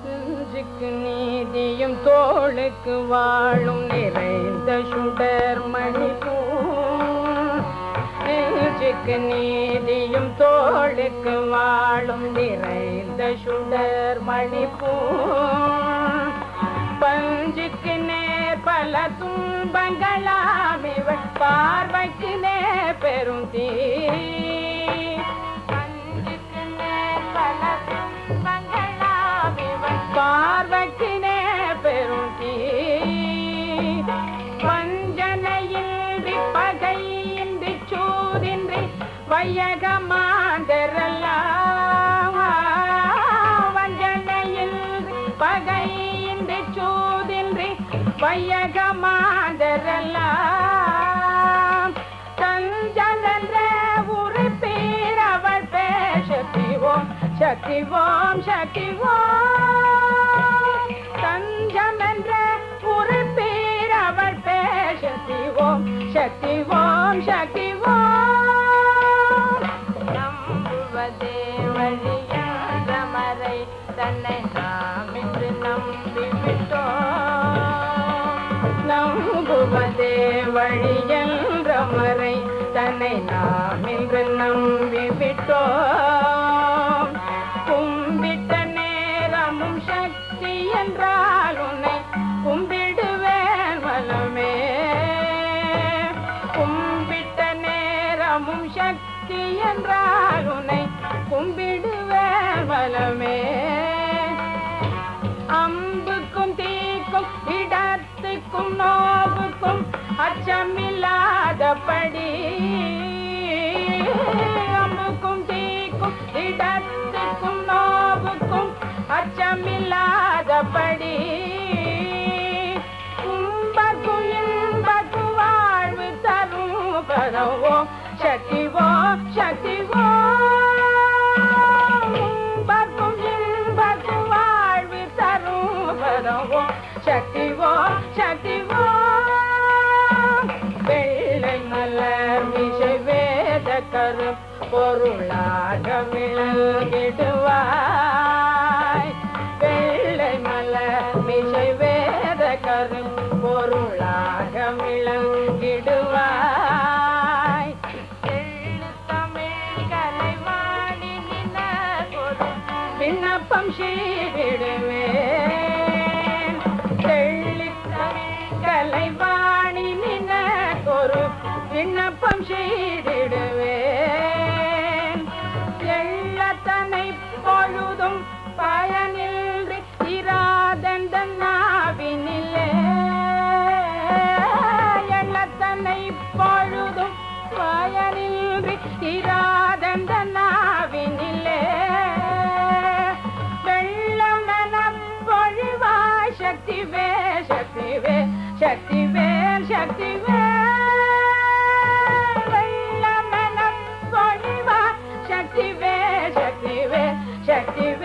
நெஞ்சுக்கு நீதியும் தோளுக்கு வாழும் நிறைந்த சுடர் மணி நெஞ்சுக்கு நீதியும் தோளுக்கு வாழும் நிறைந்த சுடர் மணி பஞ்சுக்கு நேர் பல துன்பங்களாம் இவள் பார்வைக்கு நேர் பெரும் தீ பஞ்சுக்கு நேர் பல துன்பங்களாம் இவள் பார்வைக்கு நேர் பெரும் தீ வஞ்சனையின்றி பகையின்றி சூதின்றி வையகமாந்தரெல்லாம் வஞ்சனையின்றி பகையின்றி சூதின்றி வையகமாந்தரெல்லாம் தஞ்சனென்ற உறுப்பீர் அவள் பேசத்திவோம் சக்திவோம் சக்திவோம் தஞ்சமென்ற உறுப்பீர் அவள் பேசத்திவோம் சக்திவோம் சக்திவோம் நம்புவதே வழியான மறை தன்னை நாம் இன்று நம்பிவிட்டோம் நம்புவதே வழியென்ற மறை தன்னை நாம் இன்று நம்பிவிட்டோம் கும்பிட்ட நேரமும் சக்தி என்றால் உன்னை கும்பிடுவேன் வலமே கும்பிட்ட நேரமும் சக்தி என்றால் உன்னை கும்பிடுவேன் வலமே அம்புக்கும் தீக்கும் இடத்துக்கும் நோவுக்கும் அச்சமில்லாதபடி அம்புக்கும் தீக்கும் இடத்துக்கும் நோவுக்கும் அச்சமில்லாதபடி கும்பக்கும் இன்பக்கும் வாழ்வு தரும் பரவோம் சக்திவோம் சக்திவோம் கும்பக்கும் இன்பக்கும் வாழ்வு தரும் பரவோம் சக்திவோம் சக்திவோம் வெள்ளை மலர் மிசை வேத கரு பொருளாக விளங்கிடுவாய் வெள்ளை மலர் மிசை வேத கரு பொருளாக விளங்கிடுவாய் எள்ளு தமிழ் கலைவாணி நினக்கொரு விண்ணப்பம் செய்திடுவேன் தெள்ளி தமிழ் கலைவாணி நினக்கொரு விண்ணப்பம் செய்திடுவேன் எள்ளத்தனை பொழுதும் பயனின்றி இராதந்த நாவினிலே எள்ளத்தனை பொழுதும் பயனின்றி இராதந்த நாவினிலே வெள்ளம் என பொழிவாய் சக்திவே சக்திவே சக்திவே சக்திவே வெள்ளம் என பொழிவாய் சக்திவே சக்திவே சக்திவே